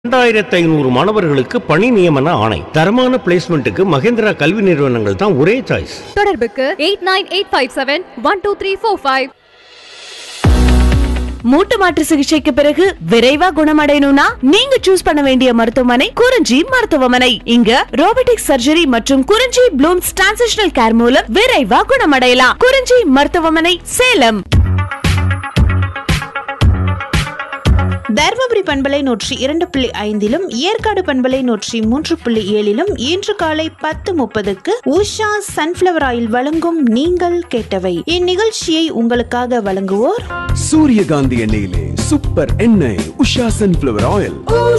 இரண்டாயிரத்தி ஐநூறு மாணவர்களுக்கு பணி நியமன ஆணை தரமான பிளேஸ்மெண்ட்டுக்கு மகேந்திரா கல்வி நிறுவனங்கள் தான் ஒரே சாய்ஸ் தொடர்புக்கு eight nine eight five seven one two three four five மூட்டு மாற்று சிகிச்சைக்கு பிறகு விரைவா குணமடையணும்னா நீங்க சூஸ் பண்ண வேண்டிய மருத்துவமனை குறிஞ்சி மருத்துவமனை இங்க ரோபோட்டிக் சர்ஜரி மற்றும் குறிஞ்சி ப்ளூம்ஸ் டிரான்சிஷனல் கேர் மூலம் விரைவா குணமடையலாம் குறிஞ்சி மருத்துவமனை சேலம் தர்மபுரி பண்பலை நூற்றி இரண்டு புள்ளி ஐந்திலும் ஏற்காடு பண்பலை நூற்றி மூன்று புள்ளி ஏழிலும் இன்று காலை பத்து முப்பதுக்கு உஷா சன்ஃபிளவர் ஆயில் வழங்கும் நீங்கள் கேட்டவை இந்நிகழ்ச்சியை உங்களுக்காக வழங்குவோர் சூரியகாந்தி எண்ணெயிலே சூப்பர் எண்ணெய் உஷா சன்ஃபிளவர் ஆயில்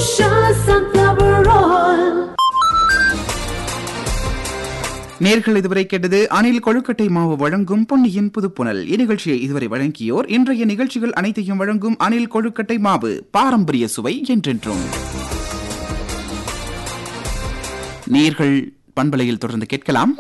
நேர்கள் இதுவரை கேட்டது அணில் கொழுக்கட்டை மாவு வழங்கும் பொன்னியின் புதுப்புணல் இந்நிகழ்ச்சியை இதுவரை வழங்கியோர் இன்றைய நிகழ்ச்சிகள் அனைத்தையும் வழங்கும் அணில் கொழுக்கட்டை மாவு பாரம்பரிய சுவை என்றென்றும் நேர்கள் பண்பலையில் தொடர்ந்து கேட்கலாம்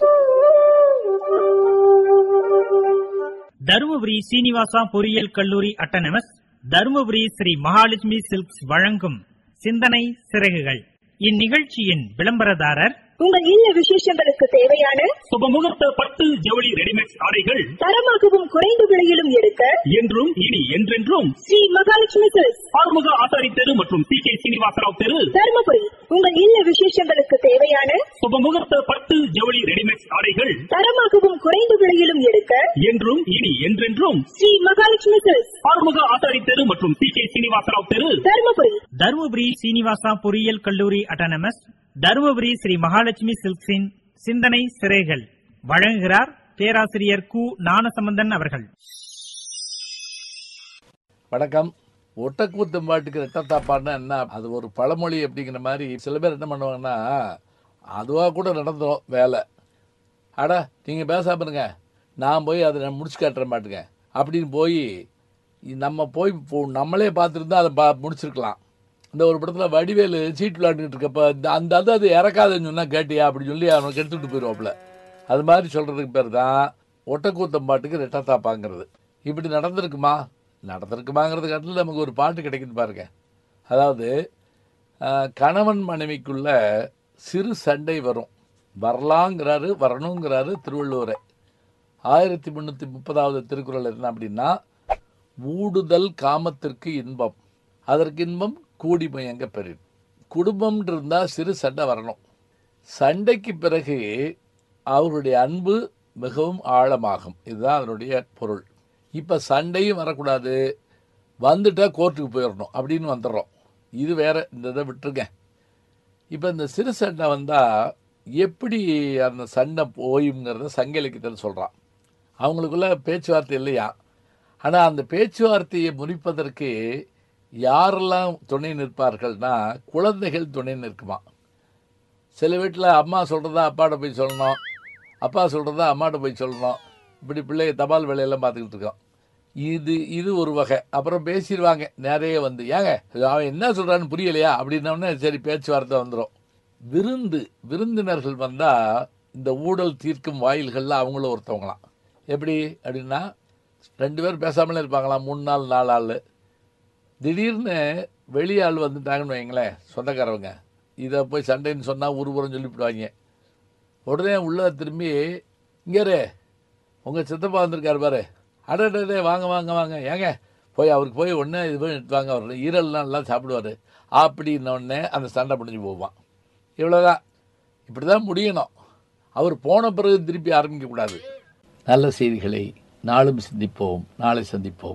தருமபுரி சீனிவாசா பொறியியல் கல்லூரி அட்டனமஸ் தருமபுரி ஸ்ரீ மகாலட்சுமி சில்க்ஸ் வழங்கும் சிந்தனை சிறகுகள் இந்நிகழ்ச்சியின் விளம்பரதாரர் உங்கள் இல்ல விசேஷங்களுக்கு தேவையான சுபமுகூர்த்த பட்டு ஜவுளி ரெடிமேட் ஆடைகள் தரமாகவும் குறைந்த விலையிலும் எடுக்க என்றும் இனி என்றென்றும் ஸ்ரீ மகாலட்சுமி சில்க்ஸ் ஆறுமுக ஆசாரி தெரு மற்றும் சி கே சீனிவாசராவ் தெரு தருமபுரி உங்கள் இல்ல விசேஷங்களுக்கு தேவையான சுபமுகூர்த்த பட்டு ஜவுளி ரெடிமேட் ஆடைகள் தரமாகவும் குறைந்த விலையிலும் எடுக்க என்றும் இனி என்றென்றும் ஸ்ரீ மகாலட்சுமி சில்க்ஸ் ஆறுமுக ஆசாரி தெரு மற்றும் சி கே சீனிவாசராவ் தெரு தருமபுரி தருமபுரி சீனிவாசா பொறியியல் கல்லூரி அட்டனமஸ் தருமபுரி ஸ்ரீ மகாலட்சுமி சில்க்ஸின் சிந்தனை சிறைகள் வழங்குகிறார் பேராசிரியர் கு ஞானசம்பந்தன் அவர்கள் வணக்கம் ஒட்டக்கூத்தம் பாட்டுக்கு ரெட்டத்தாப்பான்னா என்ன அது ஒரு பழமொழி அப்படிங்கிற மாதிரி சில பேர் என்ன பண்ணுவாங்கன்னா அதுவாக கூட நடந்துடும் வேலை அட நீங்கள் பேசாம இருங்க நான் போய் அதை நான் முடிச்சு காட்டுற மாட்டுங்க அப்படின்னு போய் நம்ம போய் போ- நம்மளே பார்த்துருந்தா அதை பா முடிச்சிருக்கலாம் இந்த ஒரு படத்தில் வடிவேலு சீட் விளையாண்டுட்டு இருக்கப்ப இந்த அந்த அது அது இறக்காதுன்னு சொன்னால் கேட்டியா அப்படின்னு சொல்லி அவனுக்கு எடுத்துகிட்டு போயிடுவாப்புல அது மாதிரி சொல்கிறதுக்கு பேர் தான் ஒட்டக்கூத்தம் பாட்டுக்கு ரெட்டத்தாப்பாங்கிறது இப்படி நடந்திருக்குமா நடந்திருக்குமாங்கிறது காட்டில் நமக்கு ஒரு பாட்டு கிடைக்குது பாருங்க அதாவது ஆஹ், கணவன் மனைவிக்குள்ள சிறு சண்டை வரும் வரலாங்கிறாரு வரணுங்கிறாரு திருவள்ளுவரை ஆயிரத்தி முந்நூற்றி முப்பதாவது திருக்குறள் என்ன அப்படின்னா ஊடுதல் காமத்திற்கு இன்பம் அதற்கு இன்பம் கூடி மயங்க பெறின் குடும்பம் இருந்தால் சிறு சண்டை வரணும் சண்டைக்கு பிறகு அவருடைய அன்பு மிகவும் ஆழமாகும் இதுதான் அதனுடைய பொருள் இப்போ சண்டையும் வரக்கூடாது வந்துட்டா கோர்ட்டுக்கு போயிடணும் அப்படின்னு வந்துடுறோம் இது வேற இந்த இதை விட்டுருங்க இப்போ இந்த சிறு சண்டை வந்தால் எப்படி அந்த சண்டை போயுங்கிறத சங்க இலக்கியத்தில் சொல்கிறான் அவங்களுக்குள்ள பேச்சுவார்த்தை இல்லையா ஆனால் அந்த பேச்சுவார்த்தையை முறிப்பதற்கு யாரெல்லாம் துணை நிற்பார்கள்னா குழந்தைகள் துணை நிற்குமா சில வீட்டில் அம்மா சொல்கிறதா அப்பாட்ட போய் சொல்லணும் அப்பா சொல்கிறதா அம்மாட்ட போய் சொல்லணும் இப்படி பிள்ளைய தபால் வேலையெல்லாம் பார்த்துக்கிட்டு இருக்கோம் இது இது ஒரு வகை அப்புறம் பேசிடுவாங்க நிறைய வந்து ஏங்க அவன் என்ன சொல்கிறான்னு புரியலையா அப்படின்னோடனே சரி பேச்சுவார்த்தை வந்துடும் விருந்து விருந்தினர்கள் வந்தால் இந்த ஊழல் தீர்க்கும் வாயில்களில் அவங்களும் ஒருத்தவங்களாம் எப்படி அப்படின்னா ரெண்டு பேரும் பேசாமலே இருப்பாங்களாம் மூணு நாள் நாலு ஆள் திடீர்னு வெளியாள் வந்துட்டாங்கன்னு வைங்களேன் சொந்தக்காரவங்க இதை போய் சண்டைன்னு சொன்னால் உருபுறம் சொல்லிவிடுவாங்க உடனே உள்ள திரும்பி இங்கே உங்கள் சித்தப்பா வந்திருக்காரு பாரு அடடே வாங்க வாங்க வாங்க ஏங்க போய் அவருக்கு போய் ஒன்றே இது போய் எடுத்து வாங்க அவர் ஈரல்லாம் எல்லாம் சாப்பிடுவார் அப்படின்ன உடனே அந்த சண்டை முடிஞ்சு போவான் இவ்வளோதான் இப்படி தான் முடியணும் அவர் போன பிறகு திருப்பி ஆரம்பிக்கக்கூடாது நல்ல செய்திகளை நாளும் சிந்திப்போம் நாளை சந்திப்போம்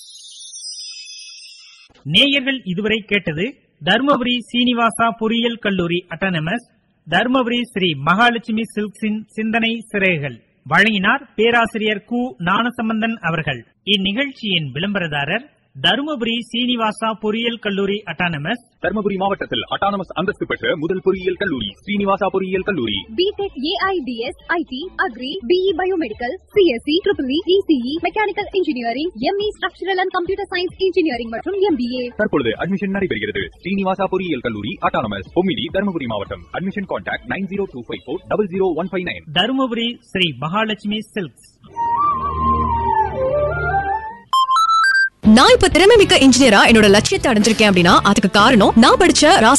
நேயர்கள் இதுவரை கேட்டது தருமபுரி சீனிவாசா பொறியியல் கல்லூரி அட்டனமஸ் தருமபுரி ஸ்ரீ மகாலட்சுமி சில்க்ஸின் சிந்தனை சிறைகள் வழங்கினார் பேராசிரியர் கு ஞானசம்பந்தன் அவர்கள் இந்நிகழ்ச்சியின் விளம்பரதாரர் தருமபுரி சீனிவாசா பொறியியல் கல்லூரி அட்டானமஸ் தருமபுரி மாவட்டத்தில் அட்டானமஸ் அந்தஸ்து பெற்ற முதல் பொறியியல் கல்லூரி ஸ்ரீனிவாசா பொறியியல் கல்லூரி BTech AIDS IT agri BE biomedical CSC triple ECE mechanical engineering ME structural and computer science engineering மற்றும் எம்பிஏ தற்பொழுது அட்மிஷன் நடைபெறுகிறது ஸ்ரீனிவாசா பொறியியல் கல்லூரி அட்டானமஸ் பொமிடி தருமபுரி மாவட்டம் admission contact nine zero two five four double zero one five nine Dharmapuri Sri Mahalakshmi silks நான் இப்ப திறமை மிக்க இன்ஜினியரா என்னோட லட்சியத்தை அடைஞ்சிருக்கேன் அப்படின்னா அதுக்கு காரணம் நான் படிச்ச ராசி